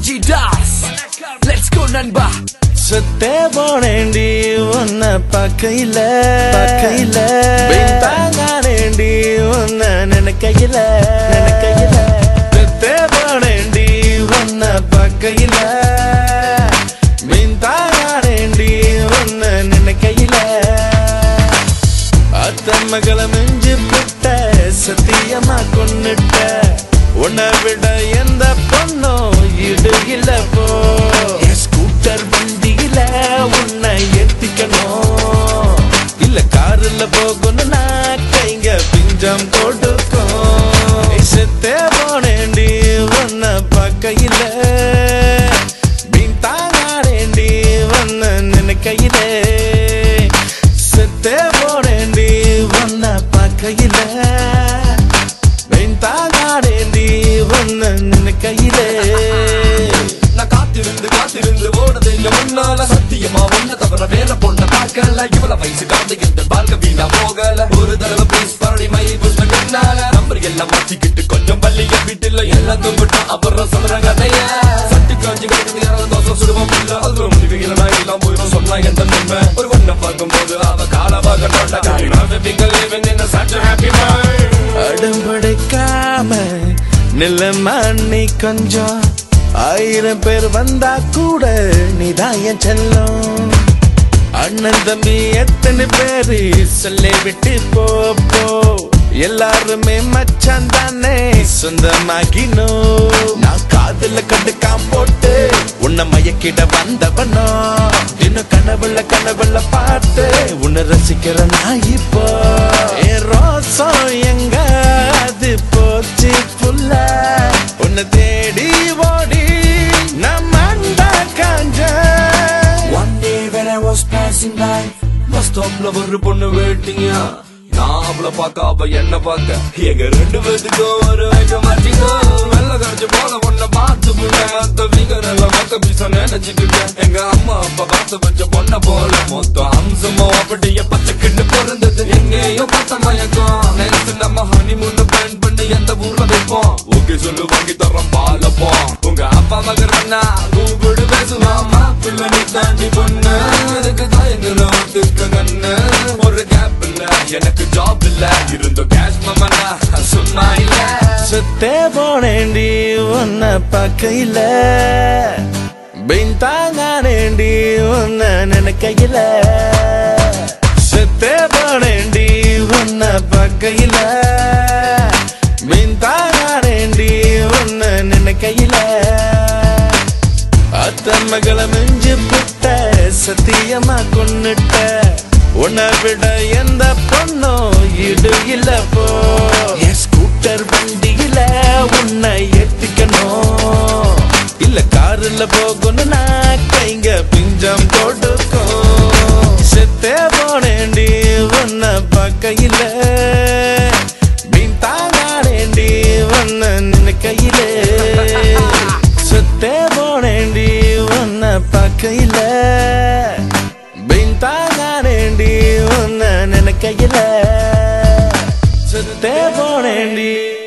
G Das. Let's go நண்பா சுத்தே போனேண்டி உன்ன பக்கையில பக்கையில தாங்கானேண்டி உன்ன நினைக்கையில நினைக்கையில சுத்தே போனேண்டி உன்ன பக்கையில மீன் தாங்கானேண்டி உன்ன நினைக்கையில அத்த மகளை மிஞ்சி விட்ட சத்தியமா கொன்னுட்ட உன்னை விட எந்த பொண்ணும் இடு இல்ல போ என் ஸ்கூட்டர் வண்டியில உன்னை ஏத்திக்கணும் இல்ல காருல போகணும்னா கைங்க பிஞ்சம் கொடுக்கும் ஏய், செத்தே போனேண்டி உன்னை பக்கையில மீன் தாங்காரேண்டி உன்னை நினைக்கையிலே செத்தே போனேண்டி உன்னை பக்கையில மீன் தாங்காரேண்டி உன்னை நினைக்கையிலே நான் காத்திருந்து காத்திருந்து ஓடுது என் முன்னால சத்தியமா ஒன்ன தவிர வேற பொண்ண பார்க்கல இவ்வளவு வயசு காந்து இந்த வாழ்க்கை வீணா போகல ஒரு தடவை ப்ளீஸ் பரடி மயில் புஷ்ப கண்ணால நம்பர் எல்லாம் மாற்றிக்கிட்டு கொஞ்சம் பள்ளிய வீட்டுல எல்லாம் தும்பிட்டா அப்புறம் சொல்ற கதைய சட்டு காஞ்சி கிடக்குது யாராவது தோசை சுடுவோம் இல்ல அது முடிவு இல்லைனா எல்லாம் போயிடும் சொன்னா எந்த நன்மை ஒரு பொண்ணை பார்க்கும்போது அவ கால பார்க்கட்டோட என்ன சட்ட ஹாப்பி மைண்ட் அடம்படைக்காம நிலமா நீ கொஞ்சம் ஆயிரம் பேர் வந்தா கூட நீதான் என் செல்லம் அண்ணன் தம்பி எத்தனை பேரு சொல்லி விட்டு போ போ எல்லாருமே மச்சான் தானே சொந்தமாகினோ நான் காதுல கண்டுக்காம போட்டு உன்னை மயக்கிட வந்தவனோ இன்னும் கனவுல கனவுல பார்த்து உன்னை ரசிக்கிற நான் இப்போ என் ரோசம் எங்க அது போச்சு புல்ல உன்னை தேடி ஓடி நான் மண்டா காஞ்சேன் One day when I was passing by bus ஸ்டாப்ல ஒரு பொண்ணு வெயிட்டிங்க நான் அவளை பார்க்க அவ என்ன பார்க்க எங்க ரெண்டு பேத்துக்கும் ஒரு வைக்க மாட்டீங்க வெள்ள கரைச்சு போல பொண்ணை பார்த்து புள்ள மத்த வீகர் எல்லாம் மொத்த பீச நினைச்சிட்டு எங்க அம்மா அப்பா பார்த்து வச்ச பொண்ணை போல மொத்தம் அம்சமோ அப்படியே பச்சை கிண்டு பிறந்தது எங்கேயோ பார்த்த மயக்கம் நேற்று நம்ம ஹனிமூன் பிளான் பண்ணி எந்த ஊர்ல வைப்போம் ஓகே சொல்லு வாங்கி தரோம் பாலப்போம் உங்க அப்பா மகரண்ணா கூப்பிடு பேசுவாமா பிள்ளை நீ தாண்டி பொண்ணு அதுக்கு தயங்குறோம் ஒத்துக்க கண்ணு ஒரு கேப் இல்ல எனக்கு ஜாப் இல்ல இருந்தோம் கேஷ் மமனா சும்மா இல்ல சுத்தே போனேண்டி உன்னை பக்கையில பின் தாங்கானேண்டி உன்னை நினைக்கையில சுத்தே போனேண்டி உன்னை பக்கையில பின் தாங்கானேண்டி உன்னை நினைக்கையில அத்த மகளை மிஞ்சி புட்ட சத்தியமா கொன்னுட்ட உன்னை விட எந்த பொண்ணும் இடு இல்ல போ என் ஸ்கூட்டர் வண்டியில உன்னை ஏத்திக்கணும் இல்ல காருல போகணும்னா கைங்க பிஞ்சம் கொடுக்கும் செத்தே போனேண்டி உன்னை பக்கையில மீன் தாங்கானேண்டி உன்னை நினைக்கையிலே சுத்தே போனேண்டி உன்னை பக்கையில பின் தாங்கானேண்டி உன்னை நினைக்கையில சுத்தே போனேண்டி